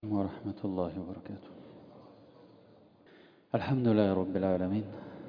ورحمة الله وبركاته الحمد لله رب العالمين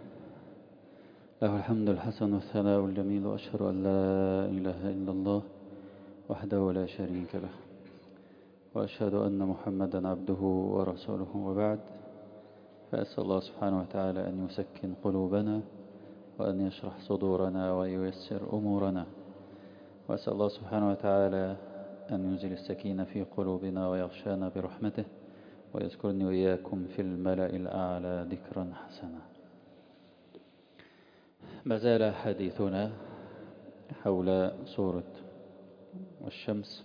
له الحمد الحسن والثناء الجميل وأشهد أن لا إله إلا الله وحده لا شريك له وأشهد أن محمدا عبده ورسوله وبعد فأسأل الله سبحانه وتعالى أن يسكن قلوبنا وأن يشرح صدورنا وييسر أمورنا وأسأل الله سبحانه وتعالى أن ينزل السكينة في قلوبنا ويغشانا برحمته ويذكرني وإياكم في الملأ الأعلى ذكرا حسنا ما زال حديثنا حول سورة والشمس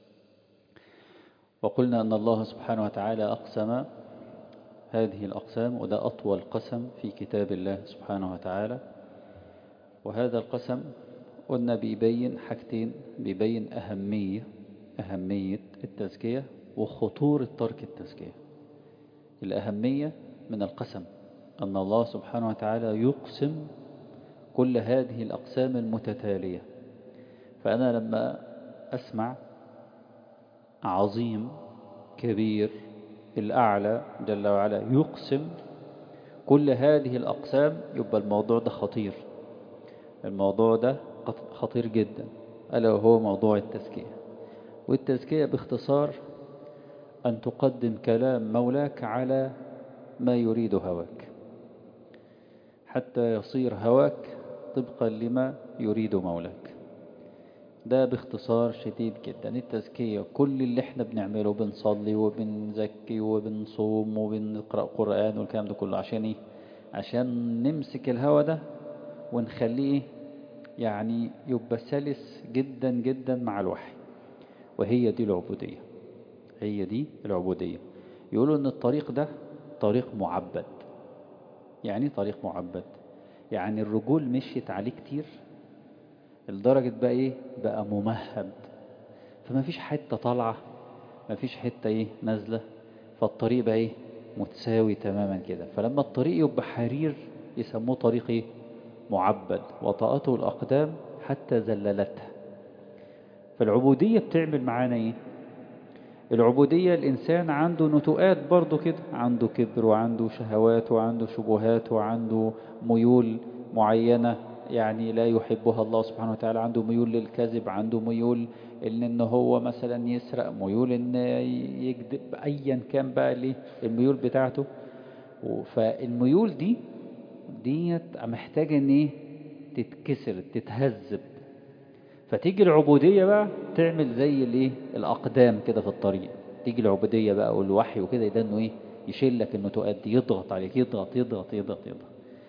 وقلنا أن الله سبحانه وتعالى أقسم هذه الأقسام وده أطول قسم في كتاب الله سبحانه وتعالى وهذا القسم قلنا بيبين حاجتين بيبين أهمية أهمية التزكية وخطورة ترك التزكية الأهمية من القسم أن الله سبحانه وتعالى يقسم كل هذه الأقسام المتتالية فأنا لما أسمع عظيم كبير الأعلى جل وعلا يقسم كل هذه الأقسام يبقى الموضوع ده خطير الموضوع ده خطير جدا ألا وهو موضوع التزكية والتزكية باختصار أن تقدم كلام مولاك على ما يريد هواك حتى يصير هواك طبقا لما يريد مولاك ده باختصار شديد جدا التزكية كل اللي احنا بنعمله بنصلي وبنزكي وبنصوم وبنقرأ قرآن والكلام ده كله عشان ايه عشان نمسك الهوى ده ونخليه يعني يبقى سلس جدا جدا مع الوحي وهي دي العبودية هي دي العبودية يقولوا ان الطريق ده طريق معبد يعني طريق معبد يعني الرجول مشيت عليه كتير لدرجة بقى ايه بقى ممهد فما فيش حتة طالعة ما فيش حتة ايه نازلة فالطريق بقى ايه متساوي تماما كده فلما الطريق يبقى حرير يسموه طريق ايه معبد وطأته الأقدام حتى زللتها فالعبودية بتعمل معانا ايه العبودية الإنسان عنده نتوءات برضه كده عنده كبر وعنده شهوات وعنده شبهات وعنده ميول معينة يعني لا يحبها الله سبحانه وتعالى عنده ميول للكذب عنده ميول ان, إن هو مثلا يسرق ميول ان يكذب ايا كان بقى ليه الميول بتاعته فالميول دي ديت محتاجة ان ايه تتكسر تتهذب فتيجي العبودية بقى تعمل زي الايه الاقدام كده في الطريق تيجي العبودية بقى والوحي وكده ده انه ايه يشيل لك النتوءات دي يضغط عليك يضغط يضغط يضغط يضغط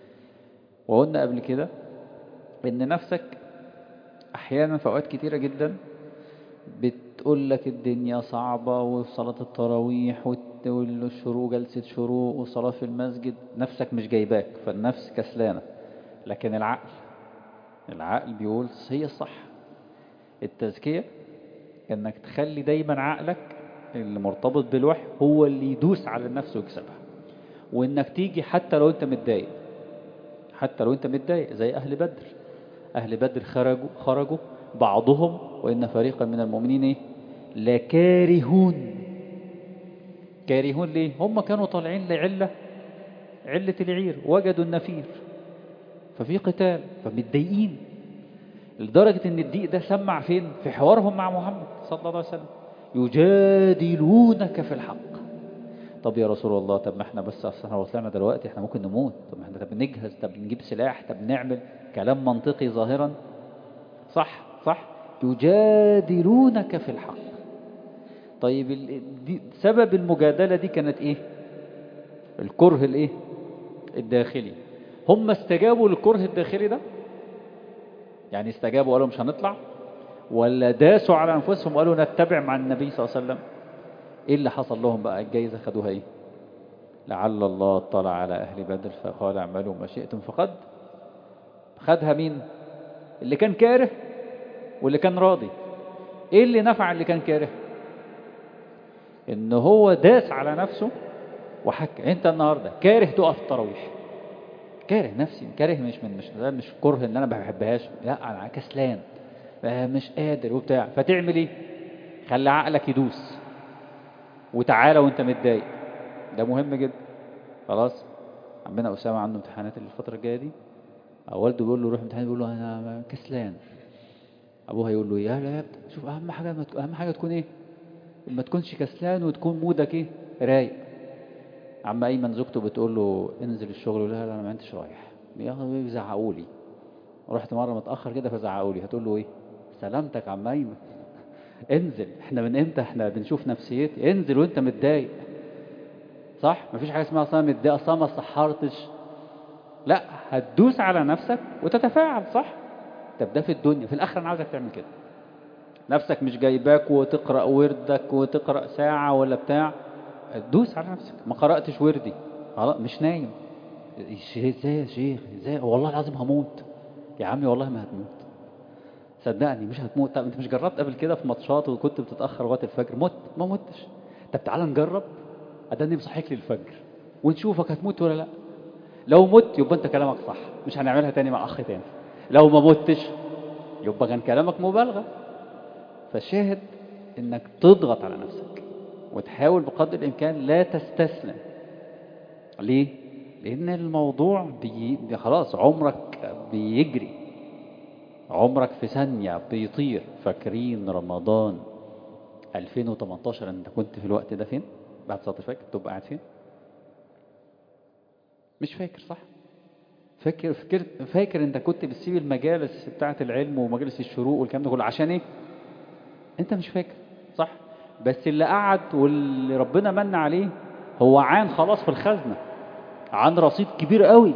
وقلنا قبل كده ان نفسك احيانا في اوقات كتيرة جدا بتقول لك الدنيا صعبة وصلاة التراويح والشروق جلسة شروق والصلاة في المسجد نفسك مش جايباك فالنفس كسلانة لكن العقل العقل بيقول هي الصح التزكية انك تخلي دايما عقلك اللي مرتبط بالوحي هو اللي يدوس على النفس ويكسبها وانك تيجي حتى لو انت متضايق حتى لو انت متضايق زي اهل بدر اهل بدر خرجوا خرجوا بعضهم وان فريقا من المؤمنين ايه لكارهون كارهون ليه هم كانوا طالعين لعلة علة العير وجدوا النفير ففي قتال فمتضايقين لدرجة ان الضيق ده سمع فين في حوارهم مع محمد صلى الله عليه وسلم يجادلونك في الحق طب يا رسول الله طب ما احنا بس اصلا لو طلعنا دلوقتي احنا ممكن نموت طب ما احنا طب نجهز طب نجيب سلاح طب نعمل كلام منطقي ظاهرا صح صح يجادلونك في الحق طيب دي سبب المجادلة دي كانت ايه الكره الايه الداخلي هم استجابوا للكره الداخلي ده يعني استجابوا قالوا مش هنطلع ولا داسوا على انفسهم وقالوا نتبع مع النبي صلى الله عليه وسلم ايه اللي حصل لهم بقى الجايزة خدوها ايه لعل الله اطلع على اهل بدر فقال اعملوا ما شئتم فقد خدها مين اللي كان كاره واللي كان راضي ايه اللي نفع اللي كان كاره ان هو داس على نفسه وحكى انت النهارده كاره تقف التراويح كاره نفسي كاره مش من مش ده مش كره ان انا ما بحبهاش لا انا كسلان مش قادر وبتاع فتعمل ايه خلي عقلك يدوس وتعالى وانت متضايق ده مهم جدا خلاص عمنا أسامة عنده امتحانات الفترة الجاية دي والده بيقول له روح امتحان بيقول له أنا كسلان أبوها يقول له يا لا يا ابني شوف أهم حاجة أهم حاجة تكون إيه ما تكونش كسلان وتكون مودك إيه رايق عم أيمن زوجته بتقول له انزل الشغل لا لا أنا ما انتش رايح بيزعقوا لي رحت مرة متأخر كده فزعقوا لي هتقول له إيه سلامتك عم أيمن انزل احنا من امتى احنا بنشوف نفسيتي انزل وانت متضايق صح مفيش حاجه اسمها اصلا متضايق اصلا ما سحرتش لا هتدوس على نفسك وتتفاعل صح طب ده في الدنيا في الاخره انا عاوزك تعمل كده نفسك مش جايباك وتقرا وردك وتقرا ساعه ولا بتاع دوس على نفسك ما قراتش وردي خلاص مش نايم ازاي يا شيخ ازاي والله العظيم هموت يا عمي والله ما هتموت صدقني مش هتموت طب انت مش جربت قبل كده في ماتشات وكنت بتتاخر لغايه الفجر مت ما متش طب تعالى نجرب اداني مصحيك للفجر ونشوفك هتموت ولا لا لو مت يبقى انت كلامك صح مش هنعملها تاني مع اخ تاني لو ما متش يبقى كان كلامك مبالغه فالشاهد انك تضغط على نفسك وتحاول بقدر الامكان لا تستسلم ليه لان الموضوع بي... خلاص عمرك بيجري عمرك في ثانية بيطير فاكرين رمضان 2018 انت كنت في الوقت ده فين بعد صلاة الفجر تبقى قاعد فين مش فاكر صح فاكر فاكر فاكر انت كنت بتسيب المجالس بتاعة العلم ومجالس الشروق والكلام ده كله عشان ايه انت مش فاكر صح بس اللي قعد واللي ربنا من عليه هو عان خلاص في الخزنة عن رصيد كبير قوي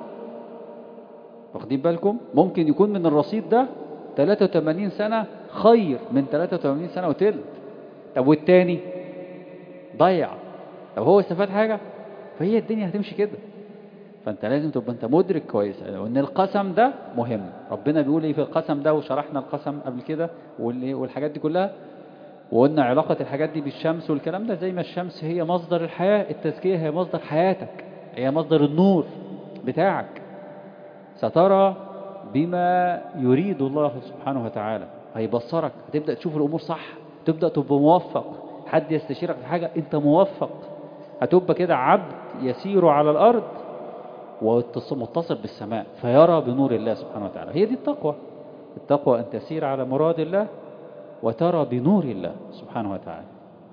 واخدين بالكم ممكن يكون من الرصيد ده 83 سنة خير من 83 سنة وتلت طب والتاني ضيع طب هو استفاد حاجة فهي الدنيا هتمشي كده فانت لازم تبقى انت مدرك كويس وان القسم ده مهم ربنا بيقول ايه في القسم ده وشرحنا القسم قبل كده والحاجات دي كلها وقلنا علاقة الحاجات دي بالشمس والكلام ده زي ما الشمس هي مصدر الحياة التزكية هي مصدر حياتك هي مصدر النور بتاعك سترى بما يريد الله سبحانه وتعالى هيبصرك هتبدأ تشوف الأمور صح تبدأ تبقى موفق حد يستشيرك في حاجة انت موفق هتبقى كده عبد يسير على الأرض ومتصل بالسماء فيرى بنور الله سبحانه وتعالى هي دي التقوى التقوى أن تسير على مراد الله وترى بنور الله سبحانه وتعالى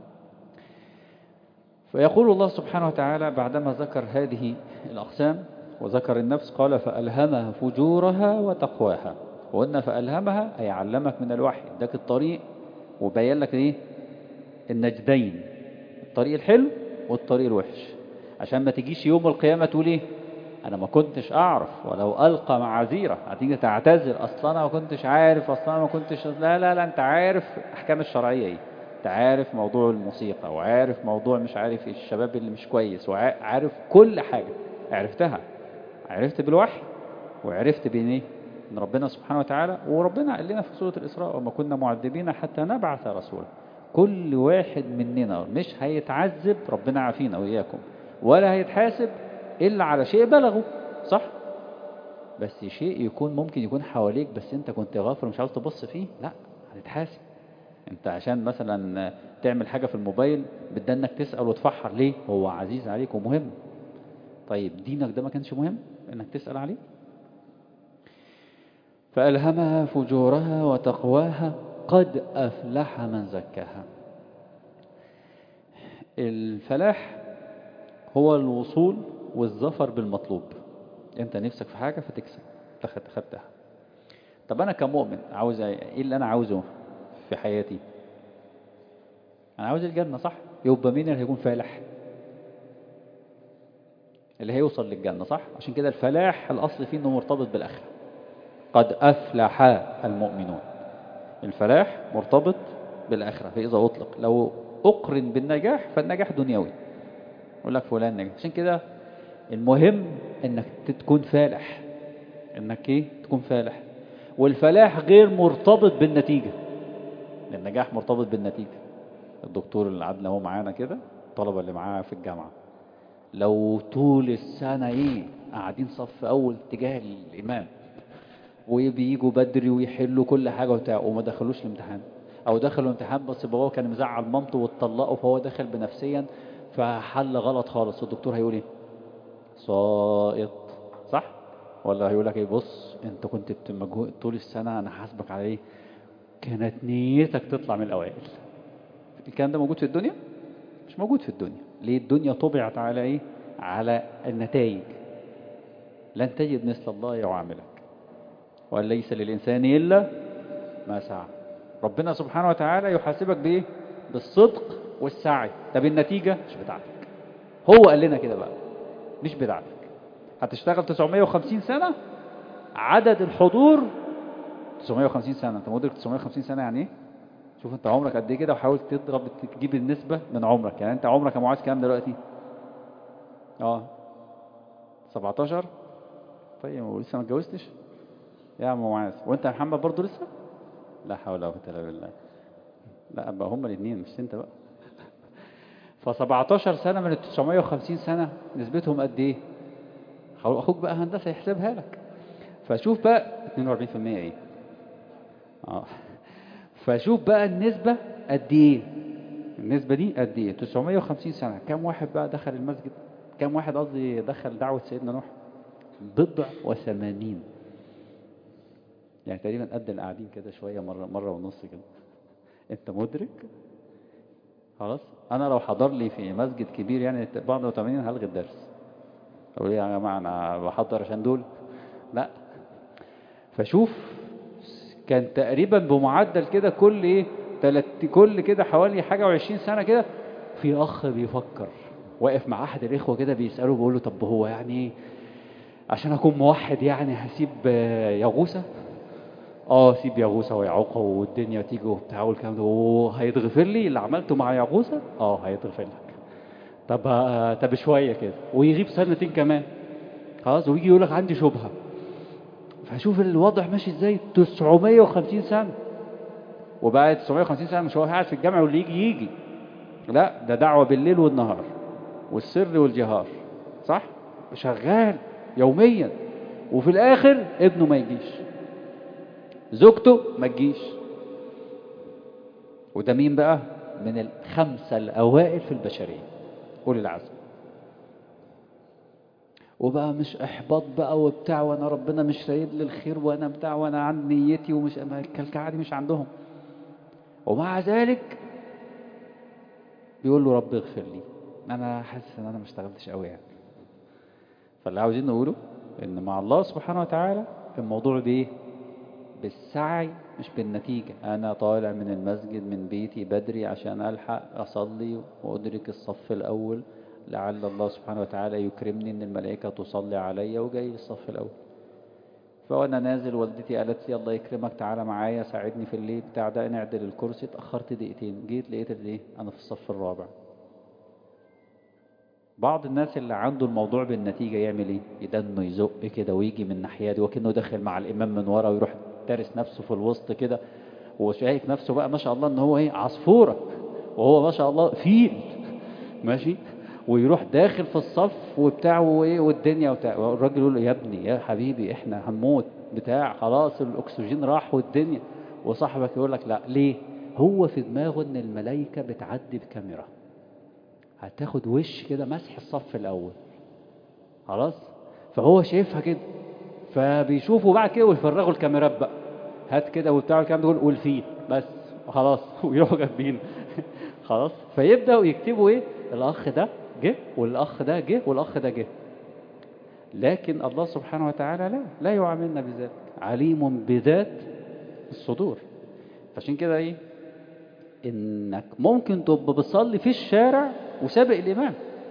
فيقول الله سبحانه وتعالى بعدما ذكر هذه الأقسام وذكر النفس قال فألهمها فجورها وتقواها وقلنا فألهمها أي علمك من الوحي اداك الطريق وبين لك ايه النجدين الطريق الحلو والطريق الوحش عشان ما تجيش يوم القيامة تقول ايه انا ما كنتش اعرف ولو القى معاذيره هتيجي تعتذر اصلا انا ما كنتش عارف اصلا انا ما كنتش لا لا لا انت عارف احكام الشرعيه ايه انت عارف موضوع الموسيقى وعارف موضوع مش عارف الشباب اللي مش كويس وعارف كل حاجه عرفتها عرفت بالوحي وعرفت بين ايه من ربنا سبحانه وتعالى وربنا قال لنا في سوره الاسراء وما كنا معذبين حتى نبعث رسولا كل واحد مننا مش هيتعذب ربنا عافينا واياكم ولا هيتحاسب إلا على شيء بلغه صح بس شيء يكون ممكن يكون حواليك بس انت كنت غافل ومش عاوز تبص فيه لا هتتحاسب انت عشان مثلا تعمل حاجة في الموبايل بدنا انك تسأل وتفحر ليه هو عزيز عليك ومهم طيب دينك ده ما كانش مهم انك تسأل عليه فألهمها فجورها وتقواها قد أفلح من زكاها الفلاح هو الوصول والظفر بالمطلوب انت نفسك في حاجة فتكسب تاخد خدتها طب انا كمؤمن عاوز ايه اللي انا عاوزه في حياتي انا عاوز الجنة صح يبقى مين اللي هيكون فالح اللي هيوصل للجنة صح عشان كده الفلاح الاصل فيه انه مرتبط بالاخره قد افلح المؤمنون الفلاح مرتبط بالاخره فاذا اطلق لو اقرن بالنجاح فالنجاح دنيوي يقول لك فلان نجح عشان كده المهم انك تكون فالح انك ايه تكون فالح والفلاح غير مرتبط بالنتيجة النجاح مرتبط بالنتيجة الدكتور اللي قعدنا هو معانا كده الطلبة اللي معاه في الجامعة لو طول السنة ايه قاعدين صف اول تجاه الامام وبيجوا بدري ويحلوا كل حاجة وبتاع وما دخلوش الامتحان او دخلوا امتحان بس باباه كان مزعل مامته واتطلقوا فهو دخل بنفسيا فحل غلط خالص الدكتور هيقول ايه سائط صح ولا هيقول لك ايه بص انت كنت بتمجهود طول السنه انا حاسبك على ايه كانت نيتك تطلع من الاوائل الكلام ده موجود في الدنيا مش موجود في الدنيا ليه الدنيا طبعت على ايه على النتائج لن تجد مثل الله يعاملك وأن ليس للإنسان إلا ما سعى ربنا سبحانه وتعالى يحاسبك بإيه بالصدق والسعي طب النتيجة مش بتاعتك هو قال لنا كده بقى مش بتاعتك هتشتغل 950 سنة عدد الحضور 950 سنة انت مدرك 950 سنة يعني ايه شوف انت عمرك قد ايه كده وحاول تضرب تجيب النسبة من عمرك يعني انت عمرك يا معاذ كام دلوقتي اه 17 طيب ولسه ما اتجوزتش يا عم معاذ وانت يا محمد برضه لسه لا حول ولا قوه الا بالله لا بقى هما الاثنين مش انت بقى ف 17 سنه من ال 950 سنه نسبتهم قد ايه اخوك بقى هندسه يحسبها لك فشوف بقى 42% ايه اه فشوف بقى النسبه قد ايه النسبه دي قد ايه 950 سنه كم واحد بقى دخل المسجد كم واحد قصدي دخل دعوه سيدنا نوح بضع وثمانين يعني تقريبا قد القاعدين كده شوية مرة, مرة ونص كده انت مدرك خلاص انا لو حضر لي في مسجد كبير يعني بعد 80 هلغي الدرس اقول ايه يا جماعة انا بحضر عشان دول لا فشوف كان تقريبا بمعدل كده كل ايه تلت كل كده حوالي حاجة وعشرين سنة كده في اخ بيفكر واقف مع احد الاخوة كده بيسأله بيقول له طب هو يعني ايه عشان اكون موحد يعني هسيب يغوسة اه سيب يغوسة ويعوقة والدنيا تيجي وبتاع والكلام ده وهيتغفر لي اللي عملته مع يغوسة اه هيتغفر لك طب طب شوية كده ويغيب سنتين كمان خلاص ويجي يقول لك عندي شبهة فشوف الوضع ماشي ازاي 950 سنة وبقى 950 سنة مش هو قاعد في الجامع واللي يجي يجي لا ده دعوة بالليل والنهار والسر والجهار صح شغال يوميا وفي الاخر ابنه ما يجيش زوجته ما تجيش وده مين بقى من الخمسة الأوائل في البشرية أولي العزم وبقى مش إحباط بقى وبتاع وأنا ربنا مش رايد لي الخير وأنا بتاع وأنا عن نيتي ومش الكلكعة دي مش عندهم ومع ذلك بيقول له رب اغفر لي أنا حاسس إن أنا ما اشتغلتش قوي يعني فاللي عاوزين نقوله إن مع الله سبحانه وتعالى الموضوع بإيه؟ بالسعي مش بالنتيجة أنا طالع من المسجد من بيتي بدري عشان ألحق أصلي وأدرك الصف الأول لعل الله سبحانه وتعالى يكرمني إن الملائكة تصلي عليا وجاي الصف الأول فوأنا نازل والدتي قالت لي الله يكرمك تعالى معايا ساعدني في الليل بتاع ده نعدل الكرسي اتأخرت دقيقتين جيت لقيت الايه أنا في الصف الرابع بعض الناس اللي عنده الموضوع بالنتيجة يعمل ايه يدنه يزق كده ويجي من ناحية دي وكأنه داخل مع الإمام من ورا ويروح دارس نفسه في الوسط كده وشايف نفسه بقى ما شاء الله ان هو ايه عصفورة وهو ما شاء الله فيل ماشي ويروح داخل في الصف وبتاع وايه والدنيا وبتاع الراجل يقول له يا ابني يا حبيبي احنا هنموت بتاع خلاص الاكسجين راح والدنيا وصاحبك يقول لك لا ليه هو في دماغه ان الملائكة بتعدي بكاميرا هتاخد وش كده مسح الصف الاول خلاص فهو شايفها كده فبيشوفوا بعد كده ويفرغوا الكاميرات بقى هات كده وبتاع الكلام ده والفيل بس خلاص ويروحوا جنبين خلاص فيبداوا يكتبوا ايه الاخ ده جه والاخ ده جه والاخ ده جه لكن الله سبحانه وتعالى لا لا يعاملنا بذلك عليم بذات الصدور عشان كده ايه انك ممكن تبقى بتصلي في الشارع وسابق الامام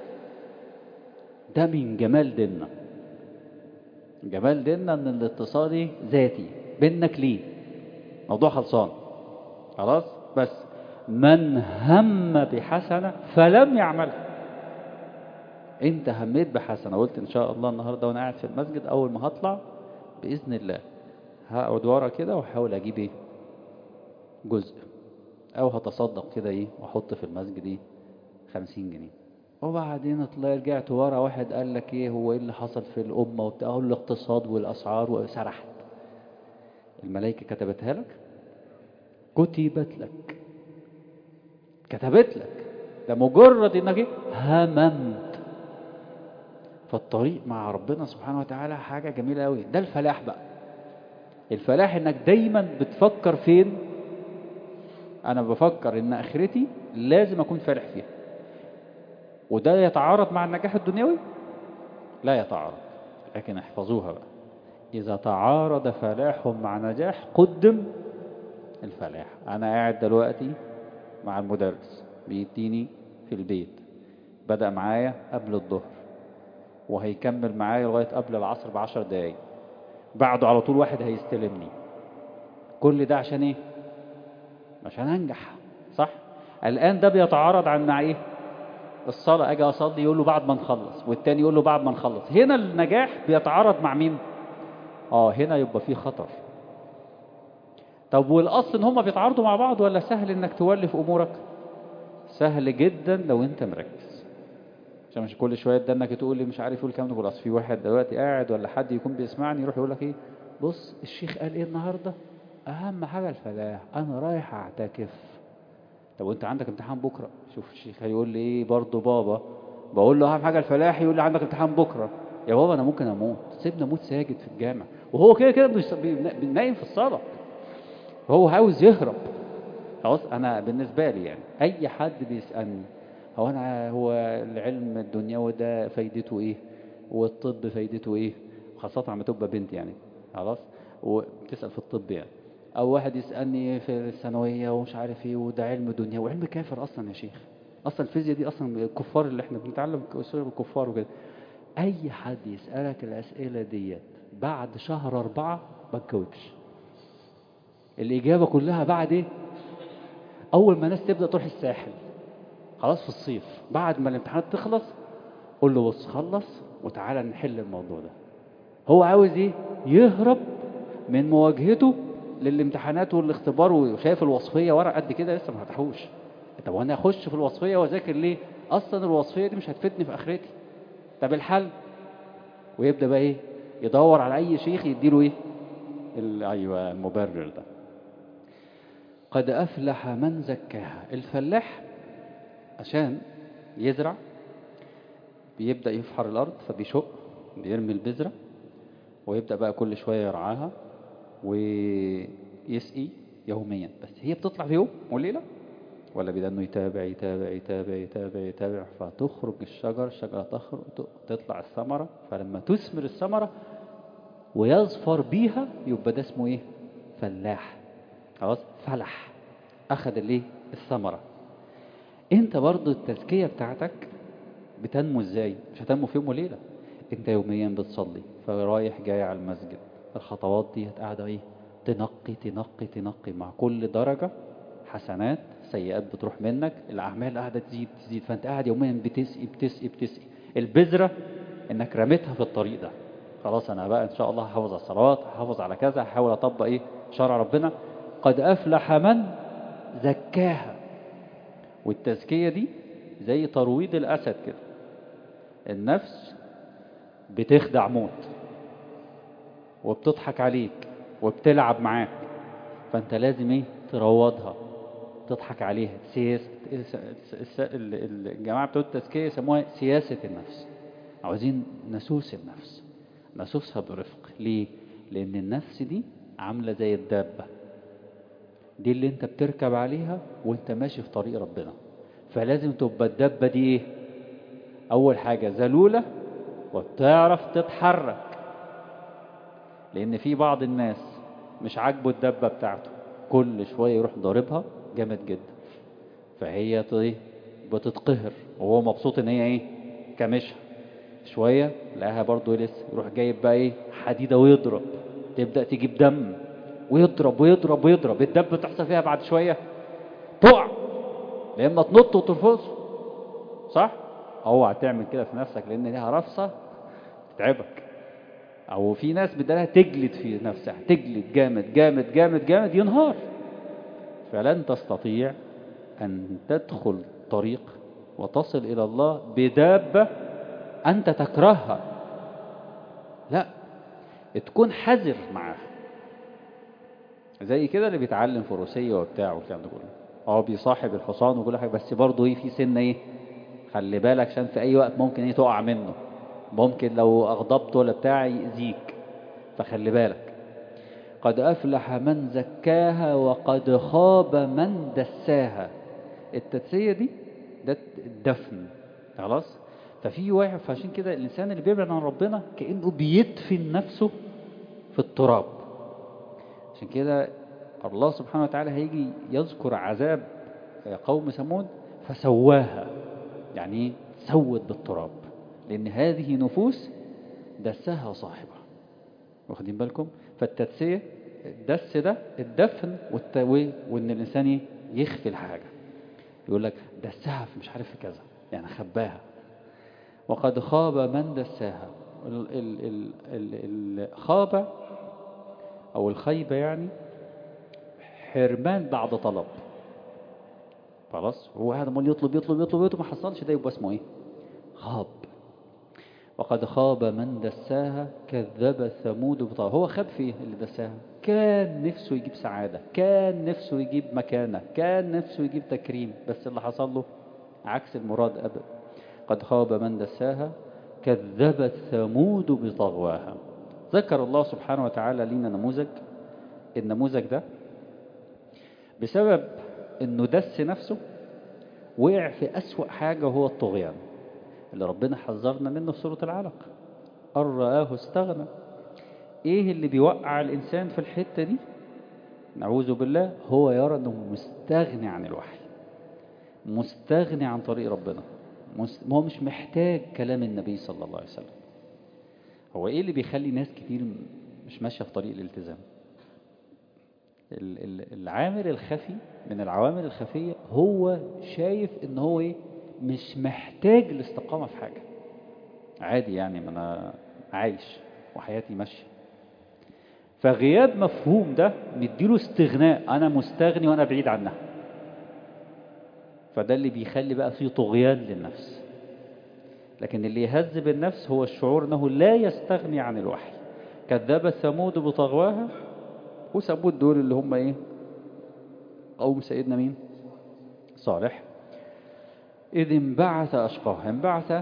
ده من جمال ديننا جمال ديننا ان الاتصال ذاتي بينك ليه موضوع خلصان خلاص بس من هم بحسنة فلم يعملها انت هميت بحسنة قلت ان شاء الله النهاردة وانا قاعد في المسجد اول ما هطلع بإذن الله هقعد ورا كده واحاول اجيب ايه جزء او هتصدق كده ايه واحط في المسجد ايه خمسين جنيه وبعدين طلع رجعت ورا واحد قال لك ايه هو ايه اللي حصل في الامه وبتاع اقول الاقتصاد والاسعار وسرحت الملائكه كتبتها لك كتبت لك كتبت لك ده مجرد انك إيه؟ هممت فالطريق مع ربنا سبحانه وتعالى حاجة جميلة قوي ده الفلاح بقى الفلاح انك دايما بتفكر فين انا بفكر ان اخرتي لازم اكون فالح فيها وده يتعارض مع النجاح الدنيوي لا يتعارض لكن احفظوها بقى إذا تعارض فلاح مع نجاح قدم الفلاح أنا قاعد دلوقتي مع المدرس بيديني في البيت بدأ معايا قبل الظهر وهيكمل معايا لغاية قبل العصر بعشر دقايق بعده على طول واحد هيستلمني كل ده عشان ايه عشان انجح صح الآن ده بيتعارض عن مع ايه الصلاة أجي أصلي يقول له بعد ما نخلص والتاني يقول له بعد ما نخلص هنا النجاح بيتعارض مع مين اه هنا يبقى فيه خطر طب والأصل إن هما بيتعارضوا مع بعض ولا سهل إنك تولف أمورك سهل جدا لو أنت مركز عشان مش كل شوية ده إنك تقول لي مش عارف يقول كام نقول أصل في واحد دلوقتي قاعد ولا حد يكون بيسمعني يروح يقول لك إيه بص الشيخ قال إيه النهاردة أهم حاجة الفلاح أنا رايح أعتكف طب وانت عندك امتحان بكره شوف الشيخ هيقول لي ايه برضه بابا بقول له اهم حاجه الفلاح يقول لي عندك امتحان بكره يا بابا انا ممكن اموت سيبني اموت ساجد في الجامع وهو كده كده بيص- بي- نايم في الصلاه هو عاوز يهرب خلاص انا بالنسبه لي يعني اي حد بيسالني هو انا هو العلم الدنيوي ده فايدته ايه والطب فايدته ايه خاصه لما تبقى بنت يعني خلاص وبتسال في الطب يعني او واحد يسالني في الثانويه ومش عارف ايه وده علم دنيا وعلم كافر اصلا يا شيخ اصلا الفيزياء دي اصلا الكفار اللي احنا بنتعلم اصول الكفار وكده اي حد يسالك الاسئله ديت بعد شهر اربعه ما تجاوبش الاجابه كلها بعد ايه اول ما الناس تبدا تروح الساحل خلاص في الصيف بعد ما الامتحانات تخلص قول له بص خلص وتعالى نحل الموضوع ده هو عاوز ايه يهرب من مواجهته للامتحانات والاختبار وشايف الوصفيه ورق قد كده لسه ما فتحوش طب وانا اخش في الوصفيه واذاكر ليه اصلا الوصفيه دي مش هتفيدني في اخرتي طب الحل ويبدا بقى ايه يدور على اي شيخ يديله ايه ال- ايوه المبرر ده قد افلح من زكاها الفلاح عشان يزرع بيبدا يفحر الارض فبيشق بيرمي البذره ويبدا بقى كل شويه يرعاها ويسقي يوميا بس هي بتطلع في يوم وليله ولا بده انه يتابع يتابع يتابع يتابع يتابع فتخرج الشجر الشجره تخرج تطلع الثمره فلما تثمر الثمره ويظفر بيها يبقى ده اسمه ايه فلاح خلاص فلح اخذ الايه الثمره انت برضو التزكيه بتاعتك بتنمو ازاي مش هتنمو في يوم وليله انت يوميا بتصلي فرايح جاي على المسجد الخطوات دي قاعده ايه تنقي تنقي تنقي مع كل درجه حسنات سيئات بتروح منك الاعمال قاعده تزيد تزيد فانت قاعد يوميا بتسقي بتسقي بتسقي البذره انك رميتها في الطريق ده خلاص انا بقى ان شاء الله هحافظ على الصلوات هحافظ على كذا هحاول اطبق ايه شرع ربنا قد افلح من زكاها والتزكيه دي زي ترويض الاسد كده النفس بتخدع موت وبتضحك عليك وبتلعب معاك فانت لازم ايه تروضها تضحك عليها سياسة الجماعة بتوع التزكية يسموها سياسة النفس عاوزين نسوس النفس نسوسها برفق ليه؟ لأن النفس دي عاملة زي الدابة دي اللي انت بتركب عليها وانت ماشي في طريق ربنا فلازم تبقى الدابة دي ايه؟ أول حاجة ذلولة وبتعرف تتحرك لأن في بعض الناس مش عاجبه الدبة بتاعته كل شوية يروح ضاربها جامد جدا فهي ايه بتتقهر وهو مبسوط ان هي ايه كمشها شوية لقاها برضه لسه يروح جايب بقى ايه حديدة ويضرب تبدأ تجيب دم ويضرب ويضرب ويضرب الدب تحصل فيها بعد شوية تقع يا اما تنط وترفصه صح؟ اوعى تعمل كده في نفسك لان ليها رفصة تتعبك او في ناس بدالها تجلد في نفسها تجلد جامد جامد جامد جامد ينهار فلن تستطيع ان تدخل طريق وتصل الى الله بدابة انت تكرهها لا تكون حذر معها زي كده اللي بيتعلم فروسية وبتاع والكلام ده كله اه بيصاحب الحصان وكل حاجة بس برضه ايه في سنة ايه خلي بالك عشان في اي وقت ممكن ايه تقع منه ممكن لو اغضبته ولا بتاع يأذيك فخلي بالك قد أفلح من زكاها وقد خاب من دساها التدسية دي ده الدفن خلاص ففي واحد فعشان كده الإنسان اللي بيبعد عن ربنا كأنه بيدفن نفسه في التراب عشان كده الله سبحانه وتعالى هيجي يذكر عذاب قوم ثمود فسواها يعني سوت بالتراب لأن هذه نفوس دسها صاحبها واخدين بالكم فالتدسية الدس ده الدفن والتوي وان الانسان يخفي الحاجة يقول لك دسها في مش عارف في كذا يعني خباها وقد خاب من دساها ال ال ال ال الخاب او الخيبة يعني حرمان بعد طلب خلاص هو هذا مول يطلب يطلب يطلب يطلب ما حصلش ده يبقى اسمه ايه خاب وقد خاب من دساها كذب ثمود بطاها هو خاب فيه اللي دساها كان نفسه يجيب سعادة كان نفسه يجيب مكانة كان نفسه يجيب تكريم بس اللي حصل له عكس المراد أبدا قد خاب من دساها كذبت ثمود بطغواها ذكر الله سبحانه وتعالى لنا نموذج النموذج ده بسبب انه دس نفسه وقع في أسوأ حاجة هو الطغيان اللي ربنا حذرنا منه في سورة العلق أن رآه استغنى إيه اللي بيوقع الإنسان في الحتة دي نعوذ بالله هو يرى أنه مستغني عن الوحي مستغني عن طريق ربنا هو مش محتاج كلام النبي صلى الله عليه وسلم هو إيه اللي بيخلي ناس كتير مش ماشية في طريق الالتزام العامل الخفي من العوامل الخفية هو شايف ان هو ايه مش محتاج الاستقامة في حاجة عادي يعني ما انا عايش وحياتي ماشية فغياب مفهوم ده مديله استغناء انا مستغني وانا بعيد عنها فده اللي بيخلي بقى فيه طغيان للنفس لكن اللي يهذب النفس هو الشعور انه لا يستغني عن الوحي كذب ثمود بطغواها وثمود دول اللي هم ايه قوم سيدنا مين صالح إذ انبعث أشقاه انبعث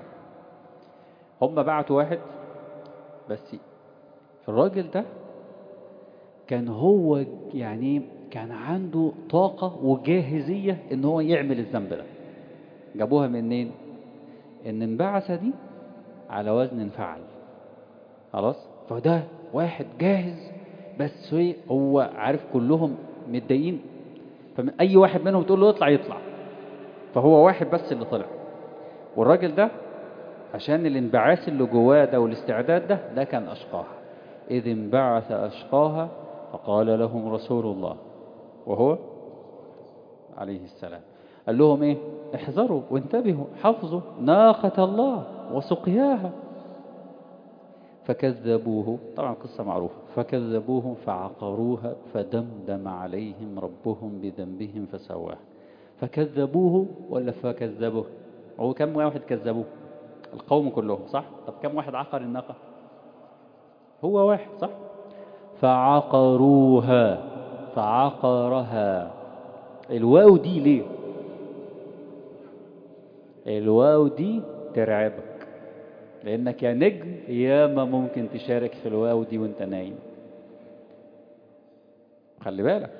هم بعتوا واحد بس الراجل ده كان هو يعني كان عنده طاقة وجاهزية ان هو يعمل الذنب ده جابوها منين ان انبعث دي على وزن انفعل خلاص فده واحد جاهز بس هو عارف كلهم متضايقين فأي واحد منهم تقول له اطلع يطلع فهو واحد بس اللي طلع والراجل ده عشان الانبعاث اللي جواه ده والاستعداد ده ده كان أشقاها إذ انبعث أشقاها فقال لهم رسول الله وهو عليه السلام قال لهم ايه احذروا وانتبهوا حفظوا ناقة الله وسقياها فكذبوه طبعا قصة معروفة فكذبوه فعقروها فدمدم عليهم ربهم بذنبهم فسواها فكذبوه ولا فكذبوه هو كم واحد كذبوه القوم كلهم صح طب كم واحد عقر الناقة هو واحد صح فعقروها فعقرها الواو دي ليه الواو دي ترعبك لانك يا نجم ياما ممكن تشارك في الواو دي وانت نايم خلي بالك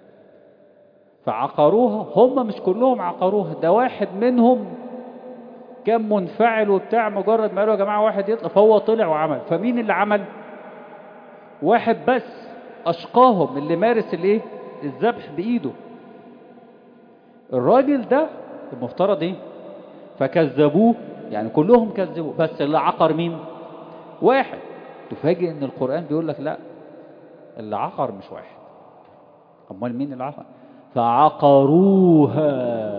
فعقروها هم مش كلهم عقروها ده واحد منهم كان منفعل وبتاع مجرد ما قالوا يا جماعه واحد يطلع فهو طلع وعمل فمين اللي عمل واحد بس اشقاهم اللي مارس الايه الذبح بايده الراجل ده المفترض ايه فكذبوه يعني كلهم كذبوا بس اللي عقر مين واحد تفاجئ ان القرآن بيقول لك لا اللي عقر مش واحد امال مين اللي عقر فعقروها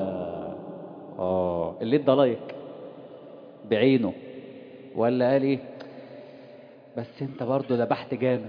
اه اللي ادى لايك بعينه ولا قال ايه بس انت برضه ذبحت جامد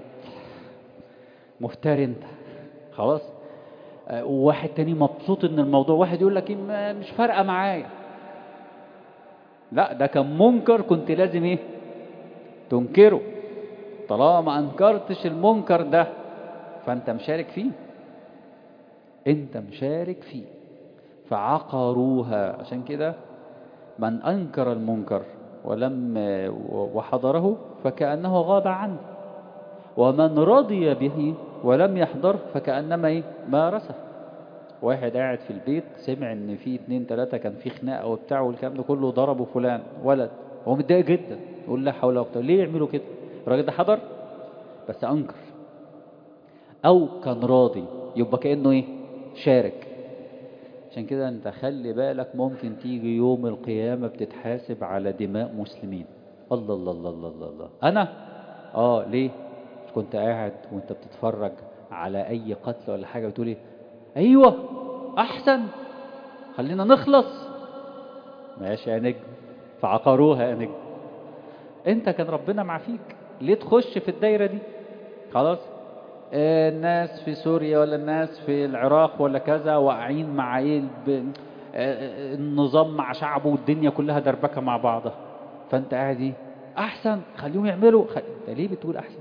مفتري انت خلاص آه وواحد تاني مبسوط ان الموضوع واحد يقول لك إيه مش فارقه معايا لا ده كان منكر كنت لازم ايه تنكره طالما ما انكرتش المنكر ده فأنت مشارك فيه أنت مشارك فيه فعقروها عشان كده من أنكر المنكر ولم وحضره فكأنه غاب عنه ومن رضي به ولم يحضر فكأنما إيه مارسه واحد قاعد في البيت سمع ان في اتنين تلاتة كان في خناقه وبتاع والكلام ده كله ضربوا فلان ولد هو متضايق جدا يقول لا حول ولا قوه ليه يعملوا كده الراجل ده حضر بس انكر او كان راضي يبقى كانه ايه شارك عشان كده انت خلي بالك ممكن تيجي يوم القيامه بتتحاسب على دماء مسلمين الله الله الله الله الله, الله. انا اه ليه كنت قاعد وانت بتتفرج على اي قتل ولا حاجه بتقول ايه ايوه احسن خلينا نخلص ماشي يا نجم فعقروها يا نجم انت كان ربنا معفيك ليه تخش في الدايره دي خلاص آه الناس في سوريا ولا الناس في العراق ولا كذا واقعين مع ايه آه النظام مع شعبه والدنيا كلها دربكه مع بعضها فانت قاعد ايه احسن خليهم يعملوا خل... انت ليه بتقول احسن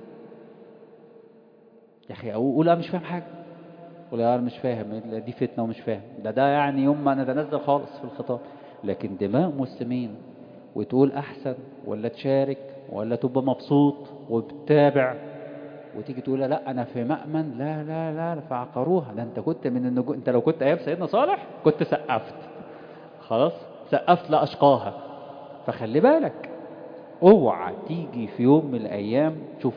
يا اخي اقول انا مش فاهم حاجه قول يا مش فاهم دي فتنة ومش فاهم ده ده يعني يوم ما نتنزل خالص في الخطاب لكن دماء مسلمين وتقول أحسن ولا تشارك ولا تبقى مبسوط وبتتابع وتيجي تقول لا أنا في مأمن لا لا لا فعقروها ده أنت كنت من النجو أنت لو كنت أيام سيدنا صالح كنت سقفت خلاص سقفت لأشقاها فخلي بالك اوعى تيجي في يوم من الأيام شوف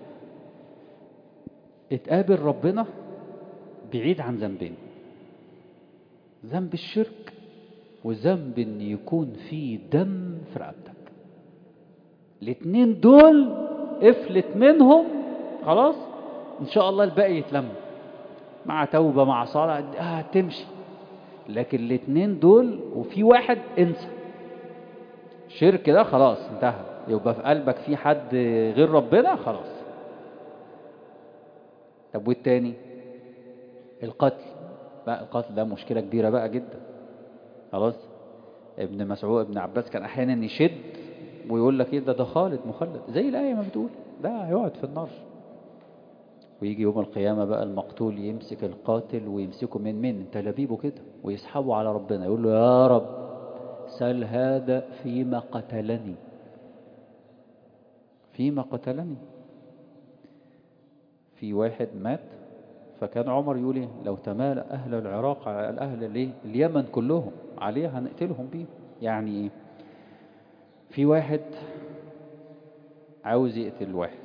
اتقابل ربنا بعيد عن ذنبين ذنب الشرك وذنب ان يكون في دم في رقبتك الاثنين دول افلت منهم خلاص ان شاء الله الباقي يتلم مع توبة مع صلاة آه تمشي لكن الاثنين دول وفي واحد انسى شرك ده خلاص انتهى يبقى في قلبك في حد غير ربنا خلاص طب والتاني القتل بقى القتل ده مشكلة كبيرة بقى جدا خلاص ابن مسعود ابن عباس كان احيانا يشد ويقول لك ايه ده ده خالد مخلد زي الآية ما بتقول ده هيقعد في النار ويجي يوم القيامة بقى المقتول يمسك القاتل ويمسكه من من تلابيبه كده ويسحبه على ربنا يقول له يا رب سل هذا فيما قتلني فيما قتلني في واحد مات فكان عمر يقول ايه لو تمال أهل العراق على الأهل الايه اليمن كلهم عليه هنقتلهم بيه يعني ايه في واحد عاوز يقتل واحد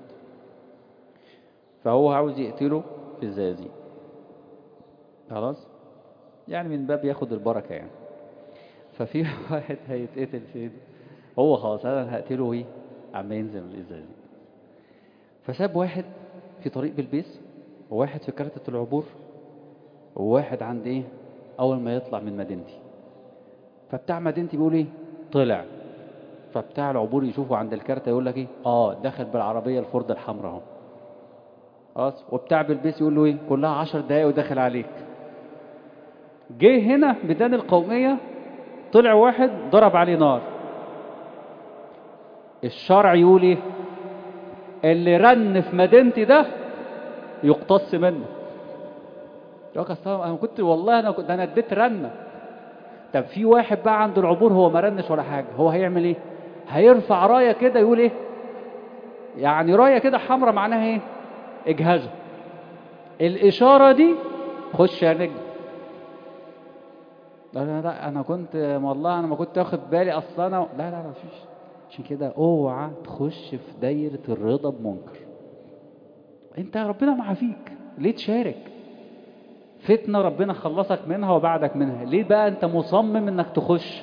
فهو عاوز يقتله في الزازي خلاص يعني من باب ياخد البركة يعني ففي واحد هيتقتل فين هو خلاص انا هقتله ايه عم ينزل من الازازي فساب واحد في طريق بلبيس وواحد في كارتة العبور وواحد عند ايه اول ما يطلع من مدينتي فبتاع مدينتي بيقول ايه طلع فبتاع العبور يشوفه عند الكارتة يقول لك ايه اه دخل بالعربية الفورد الحمراء اهو خلاص وبتاع بلبيس يقول له ايه كلها عشر دقايق وداخل عليك جه هنا ميدان القومية طلع واحد ضرب عليه نار الشرع يقول ايه اللي رن في مدينتي ده يقتص منه يقول انا كنت والله انا كنت انا اديت رنه طب في واحد بقى عند العبور هو ما رنش ولا حاجه هو هيعمل ايه هيرفع رايه كده يقول ايه يعني رايه كده حمراء معناها ايه اجهزه الاشاره دي خش يا نجم لا لا لا انا كنت والله انا ما كنت واخد بالي اصلا انا لا لا لا مفيش عشان كده اوعى تخش في دايره الرضا بمنكر انت ربنا معافيك ليه تشارك فتنة ربنا خلصك منها وبعدك منها ليه بقى انت مصمم انك تخش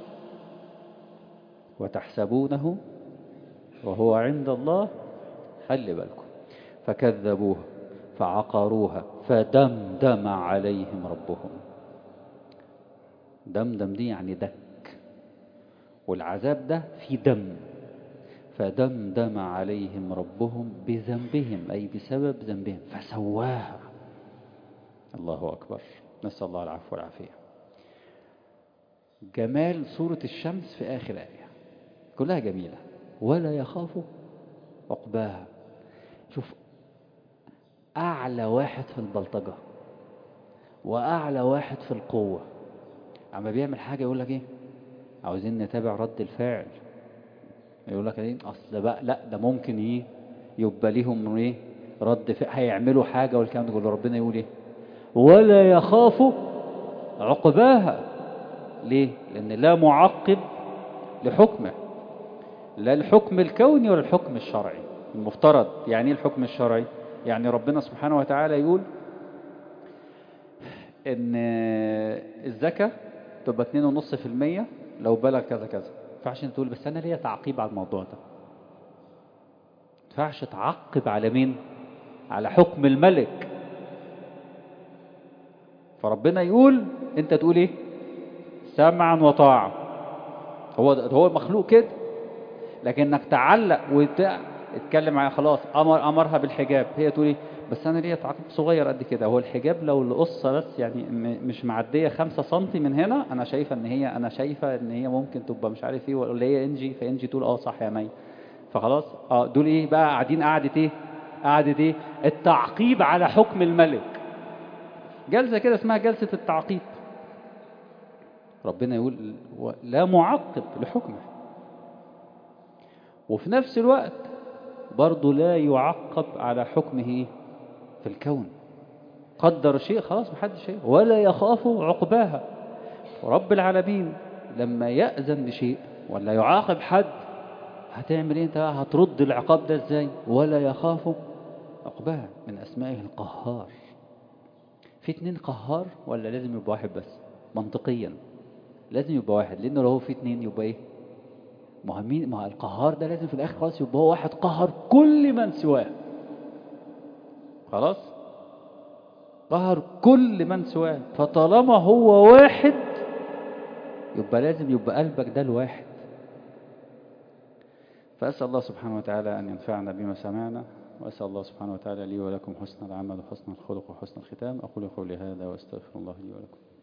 وتحسبونه وهو عند الله خلي بالكم فكذبوها فعقروها فدمدم عليهم ربهم دمدم دي يعني دك والعذاب ده في دم فدمدم عليهم ربهم بذنبهم أي بسبب ذنبهم فسواها الله أكبر نسأل الله العفو والعافية جمال سورة الشمس في آخر آية كلها جميلة ولا يخاف عقباها شوف أعلى واحد في البلطجة وأعلى واحد في القوة أما بيعمل حاجة يقول لك إيه عاوزين نتابع رد الفعل يقول لك إيه أصل بقى لا ده ممكن إيه يبقى ليهم إيه رد فعل هيعملوا حاجة والكلام ده كله ربنا يقول إيه ولا يخافوا عقباها ليه؟ لأن لا معقب لحكمه لا الحكم الكوني ولا الحكم الشرعي المفترض يعني ايه الحكم الشرعي يعني ربنا سبحانه وتعالى يقول ان الزكاة تبقى 2.5% لو بلغ كذا كذا ما ينفعش تقول بس انا ليا تعقيب على الموضوع ده ما ينفعش تعقب على مين على حكم الملك فربنا يقول انت تقول ايه سمعا وطاعة هو هو المخلوق كده لكن انك تعلق وتتكلم معايا خلاص امر امرها بالحجاب هي تقول ايه بس انا ليا تعقيب صغير قد كده هو الحجاب لو القصه بس يعني مش معديه 5 سم من هنا انا شايفه ان هي انا شايفه ان هي ممكن تبقى مش عارف ايه ولا هي انجي فانجي تقول اه صح يا مي فخلاص اه دول ايه بقى قاعدين قعده ايه قعده ايه التعقيب على حكم الملك جلسه كده اسمها جلسه التعقيب ربنا يقول لا معقب لحكمه وفي نفس الوقت برضه لا يعقب على حكمه في الكون قدر شيء خلاص محدش شيء ولا يخاف عقباها رب العالمين لما يأذن بشيء ولا يعاقب حد هتعمل ايه انت بقى هترد العقاب ده ازاي ولا يخاف عقباها من اسمائه القهار في اتنين قهار ولا لازم يبقى واحد بس منطقيا لازم يبقى واحد لانه لو هو في اتنين يبقى ايه مهمين ما القهار ده لازم في الاخر خلاص يبقى هو واحد قهر كل من سواه خلاص قهر كل من سواه فطالما هو واحد يبقى لازم يبقى قلبك ده الواحد فأسأل الله سبحانه وتعالى أن ينفعنا بما سمعنا وأسأل الله سبحانه وتعالى لي ولكم حسن العمل وحسن الخلق وحسن الختام أقول قولي هذا وأستغفر الله لي ولكم